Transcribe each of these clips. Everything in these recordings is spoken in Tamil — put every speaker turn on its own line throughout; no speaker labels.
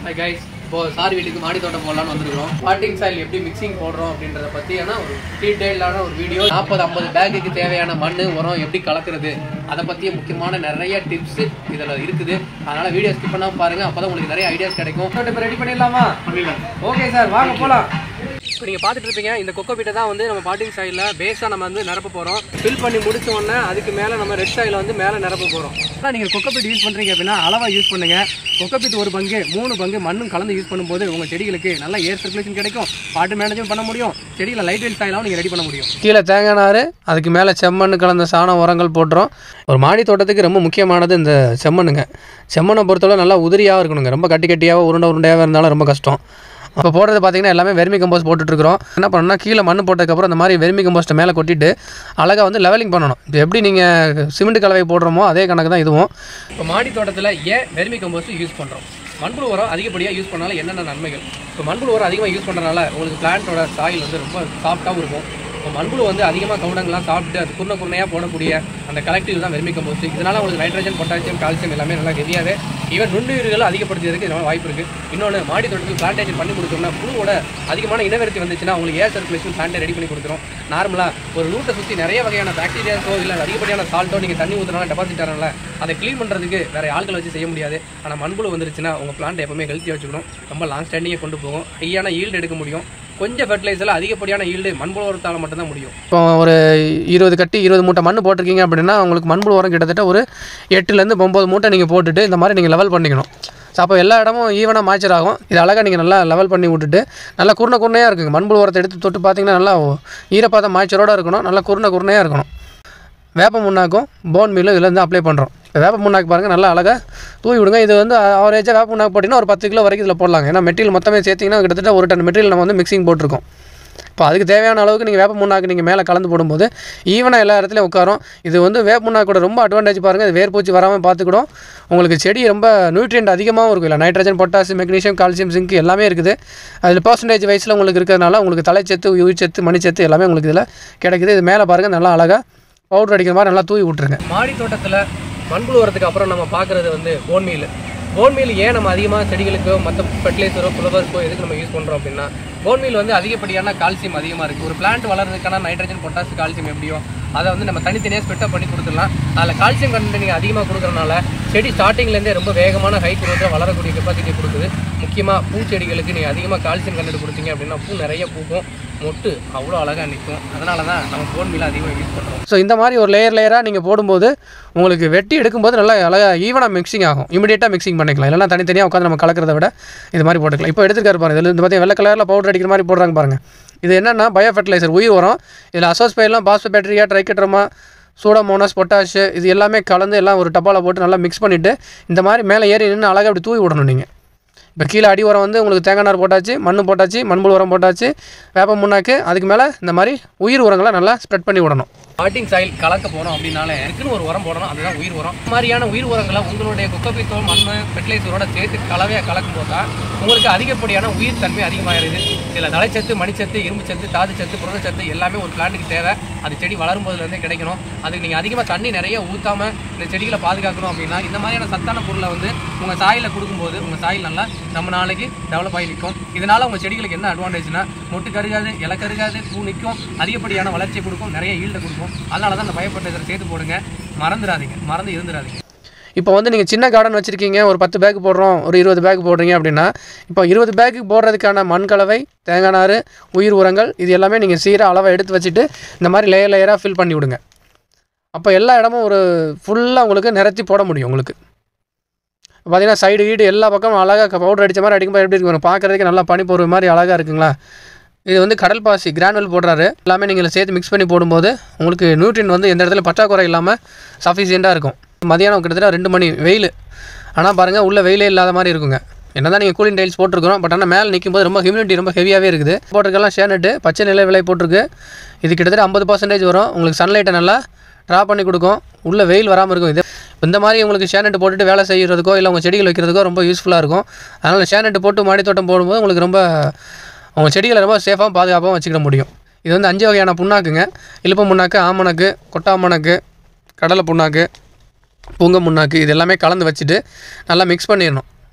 ஹாய் கைஸ் இப்போ சார் வீட்டுக்கு மாடி தோட்டம் போடலாம்னு வந்திருக்கோம் பாட்டிங் சாயில் எப்படி மிக்சிங் போடுறோம் அப்படின்றத பற்றியான ஒரு டீட்டெயிலான ஒரு வீடியோ நாற்பது ஐம்பது பேக்குக்கு தேவையான மண் உரம் எப்படி கலக்கிறது அதை பற்றிய முக்கியமான நிறைய டிப்ஸ் இதில் இருக்குது அதனால வீடியோ ஸ்கிப் பண்ணாமல் பாருங்க அப்போ உங்களுக்கு நிறைய ஐடியாஸ் கிடைக்கும் இப்போ ரெடி பண்ணிடலாமா ஓகே சார் வாங்க போகலாம் இப்போ நீங்கள் பார்த்துட்டு இருப்பீங்க இந்த கொக்கோ பீட்டை தான் வந்து நம்ம பாட்டிங் சாயிலில் பேஸாக நம்ம வந்து நிரப்ப போகிறோம் ஃபில் பண்ணி முடிச்ச உடனே அதுக்கு மேலே நம்ம ரெட் சாயில் வந்து மேலே நிரப்ப போகிறோம் ஆனால் நீங்கள் கொக்கோ பீட் யூஸ் பண்ணுறீங்க அப்படின்னா அளவாக யூஸ் பண்ணுங்க கொக்கோ பீட் ஒரு பங்கு மூணு பங்கு மண்ணும் கலந்து யூஸ் பண்ணும்போது உங்கள் செடிகளுக்கு நல்ல ஏர் சர்க்குலேஷன் கிடைக்கும் பாட்டு மேனேஜும் பண்ண முடியும் செடியில் லைட் வெயில் சாயிலாகவும் நீங்கள் ரெடி பண்ண முடியும் கீழே தேங்காய் நார் அதுக்கு மேலே செம்மண் கலந்த சாண உரங்கள் போட்டுரும் ஒரு மாடி தோட்டத்துக்கு ரொம்ப முக்கியமானது இந்த செம்மண்ணுங்க செம்மண்ணை பொறுத்தவரை நல்லா உதிரியாக இருக்கணுங்க ரொம்ப கட்டி கட்டியாக உருண்டை உருண்டையாக இருந்தாலும் ரொம்ப கஷ்டம் அப்போ போடுறது பார்த்தீங்கன்னா எல்லாமே வெர்மி கம்போஸ்ட் போட்டுட்ருக்குறோம் என்ன பண்ணணும்னா கீழே மண் போட்டதுக்கப்புறம் இந்த மாதிரி வெர்மி கம்போஸ்ட்டை மேலே கொட்டிட்டு அழகாக வந்து லெவலிங் பண்ணணும் இது எப்படி நீங்கள் சிமெண்ட் கலவை போடுறோமோ அதே கணக்கு தான் இதுவும் இப்போ மாடி தோட்டத்தில் ஏன் வெர்மி கம்போஸ்ட் யூஸ் பண்ணுறோம் மண்புழு உரம் அதிகப்படியாக யூஸ் பண்ணால என்னென்ன நன்மைகள் இப்போ மண்புழு உரம் அதிகமாக யூஸ் பண்ணுறனால உங்களுக்கு பிளான்ட்டோட சாயில் வந்து ரொம்ப சாஃப்ட்டாகவும் இருக்கும் இப்போ மண்புழு வந்து அதிகமாக கவுடங்கள்லாம் சாப்பிட்டு அது குருணை குருணையாக போடக்கூடிய அந்த கலெக்டிவ் தான் வெர்மி கம்போஸ்ட் இதனால் உங்களுக்கு நைட்ரஜன் பொட்டாசியம் கால்சியம் எல்லாமே நல்லா ஹெவியாகவே ஈவன் நுண்ணுயிர்கள் அதிகப்படுத்துறதுக்கு இதனால வாய்ப்பு இருக்குது இன்னொன்று மாடி தோட்டத்தில் பிளான்டேஷன் பண்ணி கொடுத்தோம்னா புழுவோட அதிகமான இனவெருத்தி வந்துச்சுன்னா உங்களுக்கு ஏர் சர்க்குலேஷன் பிளான்ட்டை ரெடி பண்ணி கொடுத்துரும் நார்மலாக ஒரு ரூட்டை சுற்றி நிறைய வகையான பாக்டீரியாஸோ இல்லை அதிகப்படியான சால்ட்டோ நீங்கள் தண்ணி ஊற்றுனால டெபாசிட் ஆனால அதை க்ளீன் பண்ணுறதுக்கு வேறு ஆட்களை வச்சு செய்ய முடியாது ஆனால் மண்புழு வந்துருச்சுன்னா உங்கள் பிளான்ட் எப்பவுமே ஹெல்த்தியாக வச்சுக்கணும் ரொம்ப லாங் ஸ்டாண்டிங்கே கொண்டு போகும் ஹையான ஈல்டு எடுக்க முடியும் கொஞ்சம் ஃபெர்டிலைசரில் அதிகப்படியான ஈல்டு மண்புழு உரத்தால் மட்டும்தான் முடியும் இப்போ ஒரு இருபது கட்டி இருபது மூட்டை மண் போட்டிருக்கீங்க அப்படின்னா உங்களுக்கு மண்புழு உரம் கிட்டத்தட்ட ஒரு எட்டுலேருந்து ஒம்பது மூட்டை நீங்கள் போட்டுட்டு இந்த மாதிரி நீங்கள் லெவல் பண்ணிக்கணும் ஸோ அப்போ எல்லா இடமும் ஈவனாக மாய்ச்சர் ஆகும் இது அழகாக நீங்கள் நல்லா லெவல் பண்ணி விட்டுட்டு நல்லா குருணை குருணையாக இருக்குங்க மண்புழு உரத்தை எடுத்து தொட்டு பார்த்தீங்கன்னா நல்லா ஈரப்பாதம் மாய்ச்சரோடு இருக்கணும் நல்லா குருணை குருணையாக இருக்கணும் வேப்ப முன்னாக்கும் போன் மீலும் இதில் இருந்து அப்ளை பண்ணுறோம் இப்போ வேப்ப முன்னாக்கு பாருங்கள் நல்லா அழகாக தூவி விடுங்க இது வந்து ஆவரேஜாக வேப்ப முன்னாக்கு போட்டிங்கன்னா ஒரு பத்து கிலோ வரைக்கும் இதில் போடலாங்க ஏன்னா மெட்டீரியல் மொத்தமே சேர்த்திங்கன்னா கிட்டத்தட்ட ஒரு டன் மெட்டீரியல் நம்ம வந்து மிக்சிங் போட்டிருக்கோம் இப்போ அதுக்கு தேவையான அளவுக்கு நீங்கள் வேப்ப முன்னாக்கு நீங்கள் மேலே கலந்து போடும்போது ஈவனாக எல்லா இடத்துலையும் உட்காரும் இது வந்து வேப்ப முன்னாக்கோட ரொம்ப அட்வான்டேஜ் பாருங்கள் இது வேர்பூச்சி வராமல் பார்த்துக்கிடும் உங்களுக்கு செடி ரொம்ப நியூட்ரியன்ட் அதிகமாகவும் இருக்கும் இல்லை nitrogen potassium magnesium calcium zinc எல்லாமே இருக்குது அதில் பர்சன்டேஜ் வயசில் உங்களுக்கு இருக்கிறதுனால உங்களுக்கு தலைச்சத்து உயிர்ச்சத்து மணிச்சத்து எல்லாமே உங்களுக்கு இதில் கிடைக்குது இது மேலே பாருங்கள் நல்லா அழகாக பவுடர் அடிக்கிற மாதிரி நல்லா தூவி விட்ருங்க மாடி தோட்டத்தில் மண்புழு வரதுக்கு அப்புறம் நம்ம பார்க்குறது வந்து போன் மீல் போன் மீல் ஏன் நம்ம அதிகமாக செடிகளுக்கோ மற்ற ஃபெர்டிலைசரோ ஃப்ளவர்ஸோ எதுக்கு நம்ம யூஸ் பண்ணுறோம் அப்படின்னா போன் மீல் வந்து அதிகப்படியான கால்சியம் அதிகமாக இருக்குது ஒரு பிளான்ட் வளர்றதுக்கான நைட்ரஜன் பொட்டாஸ் கால்சியம் எப்படியோ அதை வந்து நம்ம தனித்தனியாக ஸ்பெட்டப் பண்ணி கொடுத்துடலாம் அதில் கால்சியம் கண்டென்ட் நீங்கள் அதிகமாக கொடுக்குறனால செடி ஸ்டார்டிங்லேருந்தே ரொம்ப வேகமான ஹை குரோத்தில் வளரக்கூடிய கெப்பாசிட்டி கொடுக்குது முக்கியமாக பூச்செடிகளுக்கு நீங்கள் அதிகமாக கால்சியம் கண்டென்ட் கொடுத்தீங்க அப்படின்னா பூ நிறைய பூக்கும் மொட்டு அவ்வளோ அழகாக நிற்கும் அதனால தான் நம்ம போன் மீல் அதிகமாக யூஸ் பண்ணுறோம் ஸோ இந்த மாதிரி ஒரு லேயர் லேயராக நீங்கள் போடும்போது உங்களுக்கு வெட்டி எடுக்கும்போது நல்லா அழகாக ஈவனாக மிக்சிங் ஆகும் இமீடியட்டாக மிக்சிங் பண்ணிக்கலாம் இல்லைனா தனித்தனியாக உட்காந்து நம்ம கலக்கிறத விட இது மாதிரி போட்டுக்கலாம் இப்போ எடுத்துக்காரு பாருங்க இதில் இந்த பார்த்தீங்கன்னா வெள்ளை கலரில் பவுடர் அடிக்கிற மாதிரி போடுறாங்க பாருங்கள் இது என்னென்னா பயோ ஃபெர்டிலைசர் உயிர் உரம் இதில் அசோஸ்பைலாம் பாஸ்போபேட்ரியா ட்ரைக்கட்ரமா சூடோமோனஸ் பொட்டாஷ் இது எல்லாமே கலந்து எல்லாம் ஒரு டப்பாவில் போட்டு நல்லா மிக்ஸ் பண்ணிவிட்டு இந்த மாதிரி மேலே ஏறி நின்று அழகாக அப்படி தூவி விடணும் நீங்கள் இப்போ கீழே அடி உரம் வந்து உங்களுக்கு தேங்காய் நார் போட்டாச்சு மண் போட்டாச்சு மண்புழு உரம் போட்டாச்சு வேப்ப முன்னாக்கு அதுக்கு மேலே இந்த மாதிரி உயிர் உரங்களை நல்லா ஸ்ப்ரெட் பண்ணி விடணும் பாட்டிங் சாயில் கலக்க போகிறோம் அப்படின்னாலே இருக்குன்னு ஒரு உரம் போடணும் அதுதான் உயிர் உரம் இந்த மாதிரியான உயிர் உரங்களை உங்களுடைய குக்கப்பித்தோ மண் ஃபெர்டிலைசரோட சேர்த்து கலவையாக கலக்கும் போது தான் உங்களுக்கு அதிகப்படியான உயிர் தன்மை அதிகமாகிடுது இதில் தலைச்சத்து மணிச்சத்து இரும்பு சத்து தாது சத்து புரதச்சத்து எல்லாமே ஒரு பிளான்ட்டுக்கு தேவை அது செடி வளரும் போதுலேருந்தே கிடைக்கணும் அதுக்கு நீங்கள் அதிகமாக தண்ணி நிறைய ஊற்றாமல் இந்த செடிகளை பாதுகாக்கணும் அப்படின்னா இந்த மாதிரியான சத்தான பொருளை வந்து உங்கள் சாயில் கொடுக்கும்போது உங்கள் சாயில் நல்லா நம்ம நாளைக்கு டெவலப் ஆகி நிற்கும் இதனால் உங்கள் செடிகளுக்கு என்ன அட்வான்டேஜ்னா மொட்டு கருகாது இலை கருகாது பூ நிற்கும் அதிகப்படியான வளர்ச்சியை கொடுக்கும் நிறைய ஈல்டை கொடுக்கும் அதனால தான் அந்த பயப்பட்டதை சேர்த்து போடுங்க மறந்துடாதீங்க மறந்து இருந்துடாதீங்க இப்போ வந்து நீங்கள் சின்ன கார்டன் வச்சுருக்கீங்க ஒரு பத்து பேக் போடுறோம் ஒரு இருபது பேக் போடுறீங்க அப்படின்னா இப்போ இருபது பேக்கு போடுறதுக்கான மண் கலவை தேங்காய் நார் உயிர் உரங்கள் இது எல்லாமே நீங்கள் சீராக அளவை எடுத்து வச்சுட்டு இந்த மாதிரி லேயர் லேயராக ஃபில் பண்ணி விடுங்க அப்போ எல்லா இடமும் ஒரு ஃபுல்லாக உங்களுக்கு நிறச்சி போட முடியும் உங்களுக்கு பார்த்தீங்கன்னா சைடு வீடு எல்லா பக்கமும் அழகாக பவுடர் அடித்த மாதிரி அடிக்கும்போது எப்படி இருக்கும் பார்க்குறதுக்கு நல்லா பனி போடுற மாதிரி அழகாக இருக்குங்களா இது வந்து கடல் பாசி கிரானுவல் போடுறாரு எல்லாமே நீங்கள் சேர்த்து மிக்ஸ் பண்ணி போடும்போது உங்களுக்கு நியூட்ரியன் வந்து எந்த இடத்துல பற்றாக்குறை இல்லாமல் சஃபிஷியண்ட்டாக இருக்கும் மதியானம் கிட்டத்தட்ட ரெண்டு மணி வெயில் ஆனால் பாருங்கள் உள்ள வெயிலே இல்லாத மாதிரி இருக்குங்க என்ன தான் நீங்கள் கூலிங் டைல்ஸ் போட்டிருக்கிறோம் பட் ஆனால் மேலே நிற்கும் போது ரொம்ப ஹியூமிடிட்டி ரொம்ப ஹெவியாகவே இருக்குது போட்டிருக்கெல்லாம் ஷேனட்டு பச்சை நிலை விலை போட்டிருக்கு இது கிட்டத்தட்ட ஐம்பது பர்சன்டேஜ் வரும் உங்களுக்கு சன்லைட்டை நல்லா ட்ரா பண்ணி கொடுக்கும் உள்ளே வெயில் வராமல் இருக்கும் இது இந்த மாதிரி உங்களுக்கு ஷேனட்டு போட்டுட்டு வேலை செய்கிறதுக்கோ இல்லை உங்கள் செடிகள் வைக்கிறதுக்கோ ரொம்ப யூஸ்ஃபுல்லாக இருக்கும் அதனால் ஷேனட்டு போட்டு மாடி தோட்டம் போடும்போது உங்களுக்கு ரொம்ப உங்கள் செடிகளை ரொம்ப சேஃபாக பாதுகாப்பாகவும் வச்சுக்கிட முடியும் இது வந்து அஞ்சு வகையான புண்ணாக்குங்க இழுப்பு புண்ணாக்கு ஆமணக்கு கொட்டாமணக்கு கடலை புண்ணாக்கு பூங்க முன்னாக்கு இது எல்லாமே கலந்து வச்சுட்டு நல்லா மிக்ஸ் பண்ணிடணும்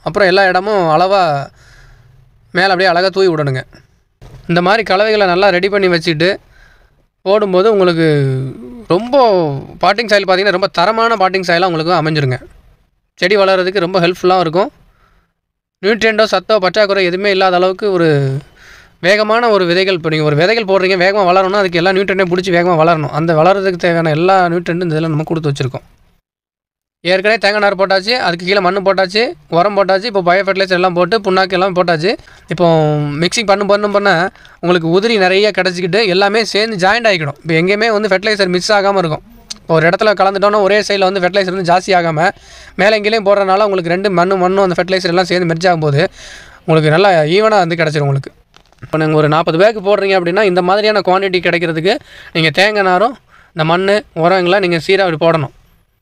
அப்புறம் எல்லா இடமும் அளவாக மேலே அப்படியே அழகாக தூவி விடணுங்க இந்த மாதிரி கலவைகளை நல்லா ரெடி பண்ணி வச்சுட்டு போடும்போது உங்களுக்கு ரொம்ப பாட்டிங் சாயில் பார்த்தீங்கன்னா ரொம்ப தரமான பாட்டிங் சாயிலாக உங்களுக்கு அமைஞ்சிருங்க செடி வளர்கிறதுக்கு ரொம்ப ஹெல்ப்ஃபுல்லாகவும் இருக்கும் நியூட்ரியண்டோ சத்தோ பற்றாக்குறை எதுவுமே இல்லாத அளவுக்கு ஒரு வேகமான ஒரு விதைகள் இப்போ நீங்கள் ஒரு விதைகள் போடுறீங்க வேகமாக வளரணும் அதுக்கு எல்லா நியூட்ரண்ட்டையும் பிடிச்சி வேகமாக வளரணும் அந்த வளர்கிறதுக்கு தேவையான எல்லா நியூட்ரண்ட்டும் இந்த இதில் நம்ம கொடுத்து வச்சுருக்கோம் ஏற்கனவே தேங்காய் நார் போட்டாச்சு அதுக்கு கீழே மண் போட்டாச்சு உரம் போட்டாச்சு இப்போ பயோ ஃபெர்டிலைசர் எல்லாம் போட்டு புண்ணாக்கு எல்லாம் போட்டாச்சு இப்போ மிக்சிங் பண்ண பண்ண பண்ண உங்களுக்கு உதிரி நிறைய கிடச்சிக்கிட்டு எல்லாமே சேர்ந்து ஜாயிண்ட் ஆகிக்கணும் இப்போ எங்கேயுமே வந்து ஃபெர்டிலைசர் மிஸ் ஆகாமல் இருக்கும் இப்போ ஒரு இடத்துல கலந்துட்டோன்னா ஒரே சைடில் வந்து ஃபெர்டிலைசர் வந்து ஜாஸ்தி ஆகாமல் மேலே எங்கேயும் போடுறதுனால உங்களுக்கு ரெண்டு மண்ணு மண்ணும் அந்த ஃபெர்டிலைசர் எல்லாம் சேர்ந்து மெர்ஜ் ஆகும்போது உங்களுக்கு நல்லா ஈவனாக வந்து கிடச்சிரும் உங்களுக்கு இப்போ நீங்கள் ஒரு நாற்பது பேக்கு போடுறீங்க அப்படின்னா இந்த மாதிரியான குவான்டிட்டி கிடைக்கிறதுக்கு நீங்கள் தேங்காய் நாரும் இந்த மண் உரங்களாம் நீங்கள் சீராக அப்படி போடணும்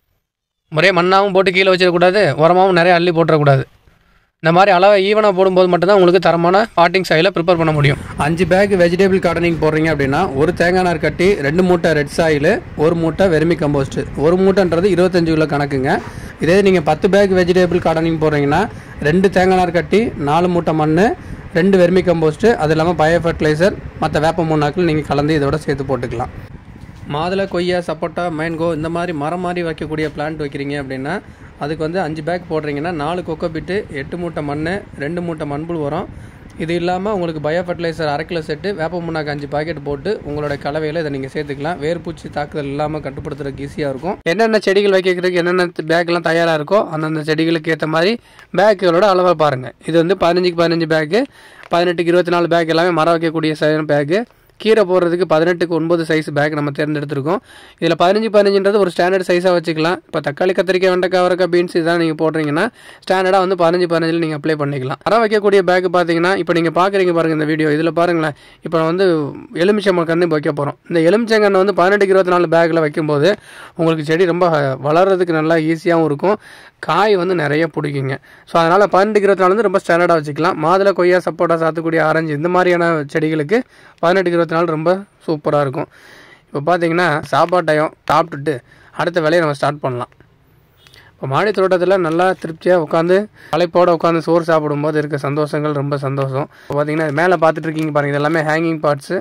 ஒரே மண்ணாகவும் போட்டு கீழே வச்சிடக்கூடாது உரமாகவும் நிறைய அள்ளி போட்டுறக்கூடாது இந்த மாதிரி அளவை ஈவனாக போடும்போது மட்டும்தான் உங்களுக்கு தரமான பாட்டிங் சாயிலை ப்ரிப்பேர் பண்ண முடியும் அஞ்சு பேக் வெஜிடபிள் கார்டனிங் போடுறீங்க அப்படின்னா ஒரு தேங்காய் நார் கட்டி ரெண்டு மூட்டை ரெட் சாயில் ஒரு மூட்டை வெர்மி கம்போஸ்ட் ஒரு மூட்டைன்றது இருபத்தஞ்சு கிலோ கணக்குங்க இதே நீங்கள் பத்து பேக் வெஜிடபிள் கார்டனிங் போடுறீங்கன்னா ரெண்டு தேங்காய் நார் கட்டி நாலு மூட்டை மண் ரெண்டு வெர்மி கம்போஸ்ட்டு அது இல்லாமல் பயோ ஃபர்டிலைசர் மற்ற வேப்ப மூணாக்கள் நீங்கள் கலந்து இதோட சேர்த்து போட்டுக்கலாம் மாதுளை கொய்யா சப்போட்டா மேங்கோ இந்த மாதிரி மரம் மாதிரி வைக்கக்கூடிய பிளான்ட் வைக்கிறீங்க அப்படின்னா அதுக்கு வந்து அஞ்சு பேக் போடுறீங்கன்னா நாலு கொக்கோ பிட்டு எட்டு மூட்டை மண் ரெண்டு மூட்டை மண்புழு உரம் இது இல்லாமல் உங்களுக்கு பயோ ஃபர்டிலைசர் அரை கிலோ செட்டு வேப்ப முன்னாக்கு அஞ்சு பாக்கெட் போட்டு உங்களோட கலவையில் இதை நீங்கள் சேர்த்துக்கலாம் வேர்பூச்சி தாக்குதல் இல்லாமல் கட்டுப்படுத்துறதுக்கு ஈஸியாக இருக்கும் என்னென்ன செடிகள் வைக்கிறதுக்கு என்னென்ன பேக்லாம் தயாராக இருக்கோ அந்தந்த செடிகளுக்கு ஏற்ற மாதிரி பேக்குகளோட அளவை பாருங்கள் இது வந்து பதினஞ்சுக்கு பதினஞ்சு பேக்கு பதினெட்டுக்கு இருபத்தி நாலு பேக் எல்லாமே மரம் வைக்கக்கூடிய பேக்கு கீரை போடுறதுக்கு பதினெட்டுக்கு ஒன்பது சைஸ் பேக் நம்ம தேர்ந்தெடுத்திருக்கோம் இதில் பதினஞ்சு பதினஞ்சுன்றது ஒரு ஸ்டாண்டர்ட் சைஸாக வச்சுக்கலாம் இப்போ தக்காளி கத்திரிக்காய் வெண்டைக்காய் அவரைக்காய் பீன்ஸ் இதெல்லாம் நீங்கள் போடுறீங்கன்னா ஸ்டாண்டர்டாக வந்து பதினஞ்சு பதினஞ்சில் நீங்கள் அப்ளை பண்ணிக்கலாம் மரம் வைக்கக்கூடிய பேக் பார்த்தீங்கன்னா இப்போ நீங்கள் பார்க்குறீங்க பாருங்கள் இந்த வீடியோ இதில் பாருங்களேன் இப்போ வந்து எலுமிச்சம்பழம் கன்று வைக்க போகிறோம் இந்த எலுமிச்சங்கன்று வந்து பதினெட்டுக்கு இருபத்தி நாலு பேக்கில் வைக்கும்போது உங்களுக்கு செடி ரொம்ப வளர்கிறதுக்கு நல்லா ஈஸியாகவும் இருக்கும் காய் வந்து நிறைய பிடிக்குங்க ஸோ அதனால் பதினெட்டுக்கு இருபத்தி நாலு வந்து ரொம்ப ஸ்டாண்டர்டாக வச்சுக்கலாம் மாதுளை கொய்யா சப்போட்டா சாத்துக்குடி ஆரஞ்சு இந்த மாதிரியான செடிகளுக்கு பதினெட்டுக்கு இருபத்தி நாலு ரொம்ப சூப்பராக இருக்கும் இப்போ பார்த்தீங்கன்னா சாப்பாட்டையும் சாப்பிட்டுட்டு அடுத்த வேலையை நம்ம ஸ்டார்ட் பண்ணலாம் இப்போ மாடி தோட்டத்தில் நல்லா திருப்தியாக உட்காந்து அழைப்போடு உட்காந்து சோறு சாப்பிடும்போது இருக்க சந்தோஷங்கள் ரொம்ப சந்தோஷம் இப்போ பார்த்தீங்கன்னா மேலே பார்த்துட்டு இருக்கீங்க பாருங்கள் இது எல்லாமே ஹேங்கிங் பார்ட்ஸு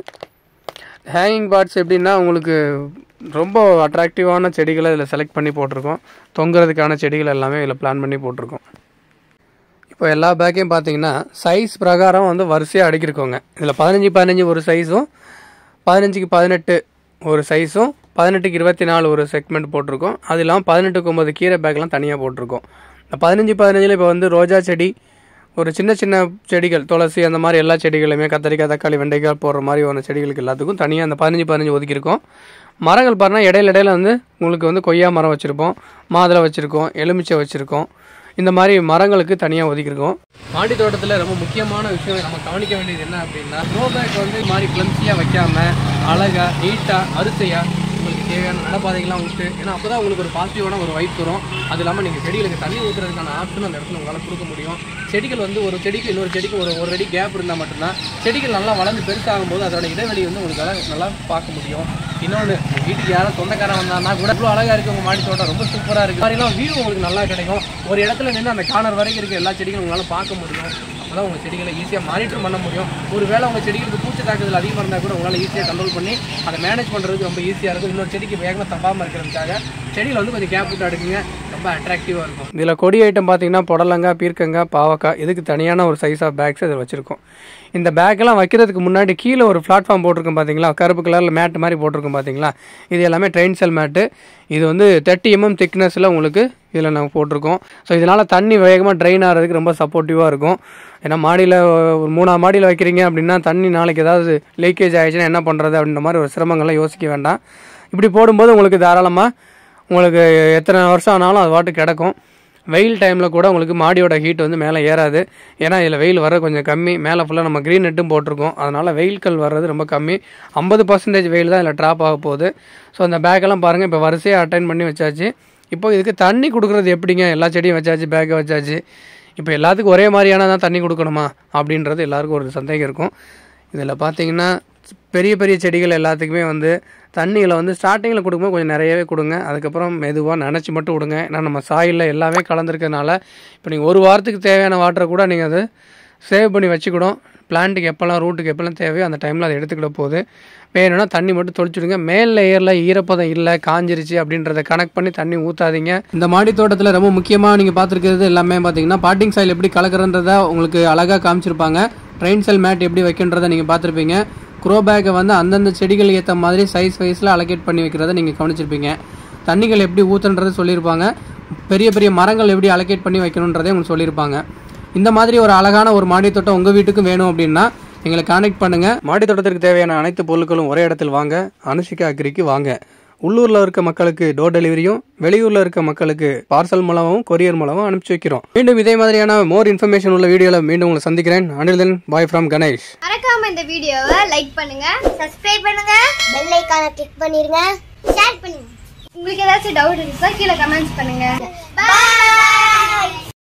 ஹேங்கிங் பார்ட்ஸ் எப்படின்னா உங்களுக்கு ரொம்ப அட்ராக்டிவான செடிகளை இதில் செலக்ட் பண்ணி போட்டிருக்கோம் தொங்குறதுக்கான செடிகள் எல்லாமே இதில் பிளான் பண்ணி போட்டிருக்கோம் இப்போ எல்லா பேக்கையும் பார்த்தீங்கன்னா சைஸ் பிரகாரம் வந்து வரிசையாக அடுக்கியிருக்கோங்க இதில் பதினஞ்சு பதினஞ்சு ஒரு சைஸும் பதினஞ்சுக்கு பதினெட்டு ஒரு சைஸும் பதினெட்டுக்கு இருபத்தி நாலு ஒரு செக்மெண்ட் போட்டிருக்கோம் அது இல்லாமல் பதினெட்டுக்கு ஒம்பது கீரை பேக்லாம் தனியாக போட்டிருக்கோம் இந்த பதினஞ்சு பதினஞ்சில் இப்போ வந்து ரோஜா செடி ஒரு சின்ன சின்ன செடிகள் துளசி அந்த மாதிரி எல்லா செடிகளுமே கத்தரிக்காய் தக்காளி வெண்டைக்காய் போடுற மாதிரி ஒரு செடிகளுக்கு எல்லாத்துக்கும் தனியாக அந்த பதினஞ்சு பதினஞ்சு ஒதுக்கியிருக்கோம் மரங்கள் பாருங்கள் இடையில இடையில வந்து உங்களுக்கு வந்து கொய்யா மரம் வச்சுருப்போம் மாதுளை வச்சுருக்கோம் எலுமிச்சை வச்சுருக்கோம் இந்த மாதிரி மரங்களுக்கு தனியாக ஒதுக்கியிருக்கோம் மாடி தோட்டத்தில் ரொம்ப முக்கியமான விஷயம் நம்ம கவனிக்க வேண்டியது என்ன அப்படின்னா க்ரோ பேக் வந்து இது மாதிரி கிளம்சியாக வைக்காம அழகாக நீட்டாக அரிசையாக உங்களுக்கு தேவையான நடப்பாதைகள்லாம் விட்டு ஏன்னா அப்போ தான் உங்களுக்கு ஒரு பாசிட்டிவான ஒரு வைப் வரும் அது இல்லாமல் நீங்கள் செடிகளுக்கு தண்ணி ஊற்றுறதுக்கான ஆப்ஷன் அந்த இடத்துல உங்களால் கொடுக்க முடியும் செடிகள் வந்து ஒரு செடிக்கு இன்னொரு செடிக்கு ஒரு ஒரு அடி கேப் இருந்தால் மட்டும்தான் செடிகள் நல்லா வளர்ந்து பெருசாகும் போது அதோட இடைவெளி வந்து உங்களால் நல்லா பார்க்க முடியும் இன்னொன்று வீட்டுக்கு யாரும் சொந்தக்காரன் வந்தாங்கன்னா கூட இவ்வளோ அழகாக இருக்குது உங்கள் மாடி தோட்டம் ரொம்ப சூப்பராக இருக்குது மாதிரிலாம் வியூ உங்களுக்கு நல்லா கிடைக்கும் ஒரு இடத்துல நின்று அந்த கார்னர் வரைக்கும் இருக்க எல்லா செடிகளும் உங்களால் பார்க்க முடியும் அப்போ உங்கள் செடிகளை ஈஸியாக மானிட்டர் பண்ண முடியும் ஒருவேளை உங்கள் செடிகளுக்கு பூச்சி தாக்குதல் அதிகமாக இருந்தால் கூட உங்களால் ஈஸியாக கண்ட்ரோல் பண்ணி அதை மேனேஜ் பண்ணுறதுக்கு ரொம்ப ஈஸியாக இருக்கும் இன்னொரு செடிக்கு வேகமாக தப்பாமல் இருக்கிறதுக்காக செடியில் வந்து கொஞ்சம் கேப் விட்டு அடுக்குங்க ரொம்ப அட்ராக்டிவாக இருக்கும் இதில் கொடி ஐட்டம் பார்த்தீங்கன்னா புடலங்காய் பீர்க்கங்காய் பாவக்காய் இதுக்கு தனியான ஒரு சைஸ் ஆஃப் பேக்ஸ் இதில் வச்சுருக்கோம் இந்த பேக்கெல்லாம் வைக்கிறதுக்கு முன்னாடி கீழே ஒரு பிளாட்ஃபார்ம் போட்டிருக்கோம் பார்த்தீங்களா கருப்பு கலரில் மேட் மாதிரி போட்டிருக்கோம் பார்த்தீங்களா இது எல்லாமே ட்ரெயின் செல் மேட்டு இது வந்து தேர்ட்டி எம்எம் திக்னஸில் உங்களுக்கு இதில் நாங்கள் போட்டிருக்கோம் ஸோ இதனால் தண்ணி வேகமாக ட்ரைன் ஆகிறதுக்கு ரொம்ப சப்போர்ட்டிவாக இருக்கும் ஏன்னா மாடியில் ஒரு மூணாவது மாடியில் வைக்கிறீங்க அப்படின்னா தண்ணி நாளைக்கு ஏதாவது லீக்கேஜ் ஆயிடுச்சுன்னா என்ன பண்ணுறது அப்படின்ற மாதிரி ஒரு சிரமங்கள்லாம் யோசிக்க வேண்டாம் இப்படி போடும்போது உங்களுக்கு தாராளமாக உங்களுக்கு எத்தனை வருஷம் ஆனாலும் அது பாட்டு கிடக்கும் வெயில் டைமில் கூட உங்களுக்கு மாடியோட ஹீட் வந்து மேலே ஏறாது ஏன்னா இதில் வெயில் வர கொஞ்சம் கம்மி மேலே ஃபுல்லாக நம்ம க்ரீன் நெட்டும் போட்டிருக்கோம் அதனால் வெயில்கள் வர்றது ரொம்ப கம்மி ஐம்பது பர்சன்டேஜ் வெயில் தான் இதில் ட்ராப் ஆக போகுது ஸோ அந்த பேக்கெல்லாம் பாருங்கள் இப்போ வரிசையாக அட்டைன் பண்ணி வச்சாச்சு இப்போ இதுக்கு தண்ணி கொடுக்குறது எப்படிங்க எல்லா செடியும் வச்சாச்சு பேக்கை வச்சாச்சு இப்போ எல்லாத்துக்கும் ஒரே மாதிரியான தான் தண்ணி கொடுக்கணுமா அப்படின்றது எல்லாருக்கும் ஒரு சந்தேகம் இருக்கும் இதில் பார்த்தீங்கன்னா பெரிய பெரிய செடிகள் எல்லாத்துக்குமே வந்து தண்ணிகளை வந்து ஸ்டார்டிங்கில் கொடுக்கும்போது கொஞ்சம் நிறையவே கொடுங்க அதுக்கப்புறம் மெதுவாக நினச்சி மட்டும் விடுங்க ஏன்னா நம்ம சாயிலில் எல்லாமே கலந்துருக்கனால இப்போ நீங்கள் ஒரு வாரத்துக்கு தேவையான வாட்டரை கூட நீங்கள் அது சேவ் பண்ணி வச்சுக்கிடும் பிளான்ட்டுக்கு எப்போல்லாம் ரூட்டுக்கு எப்போல்லாம் தேவையோ அந்த டைமில் அதை எடுத்துக்கிட போகுது வேணும்னா தண்ணி மட்டும் தொளிச்சுடுங்க மேல் லேயரில் ஈரப்பதம் இல்லை காஞ்சிருச்சு அப்படின்றத கனெக்ட் பண்ணி தண்ணி ஊற்றாதீங்க இந்த மாடி தோட்டத்தில் ரொம்ப முக்கியமாக நீங்கள் பார்த்துருக்கிறது எல்லாமே பார்த்தீங்கன்னா பாட்டிங் சாயில் எப்படி கலக்கிறன்றத உங்களுக்கு அழகாக காமிச்சிருப்பாங்க ட்ரெயின் செல் மேட் எப்படி வைக்கின்றதை நீங்கள் பார்த்துருப்பீங்க க்ரோ பேக்கை வந்து அந்தந்த செடிகள் ஏற்ற மாதிரி சைஸ் வைஸில் அலோகேட் பண்ணி வைக்கிறத நீங்கள் கவனிச்சிருப்பீங்க தண்ணிகள் எப்படி ஊற்றுன்றது சொல்லியிருப்பாங்க பெரிய பெரிய மரங்கள் எப்படி அலோகேட் பண்ணி வைக்கணுன்றதே உங்களுக்கு சொல்லியிருப்பாங்க இந்த மாதிரி ஒரு அழகான ஒரு மாடி தோட்டம் உங்கள் வீட்டுக்கும் வேணும் அப்படின்னா எங்களை கான்டாக்ட் பண்ணுங்கள் மாடி தோட்டத்திற்கு தேவையான அனைத்து பொருட்களும் ஒரே இடத்தில் வாங்க அனுஷிகா அக்ரிக்கு வாங்க உள்ளூரில் இருக்க மக்களுக்கு டோர் டெலிவரியும் வெளியூரில் இருக்க மக்களுக்கு பார்சல் மூலமாகவும் கொரியர் மூலமும் அனுப்பிச்சு வைக்கிறோம் மீண்டும் இதே மாதிரியான மோர் இன்ஃபர்மேஷன் உள்ள வீடியோவில் மீண்டும் உங்களை சந்திக்கிறேன் அனில் தென் பாய் ஃப்ரம் கணேஷ்
மறக்காம இந்த வீடியோவை லைக் பண்ணுங்க சப்ஸ்கிரைப் பண்ணுங்க பெல் ஐகானை கிளிக் பண்ணிருங்க ஷேர் பண்ணுங்க உங்களுக்கு ஏதாச்சும் டவுட் இருந்தா கீழே கமெண்ட்ஸ் பண்ணுங்க பாய்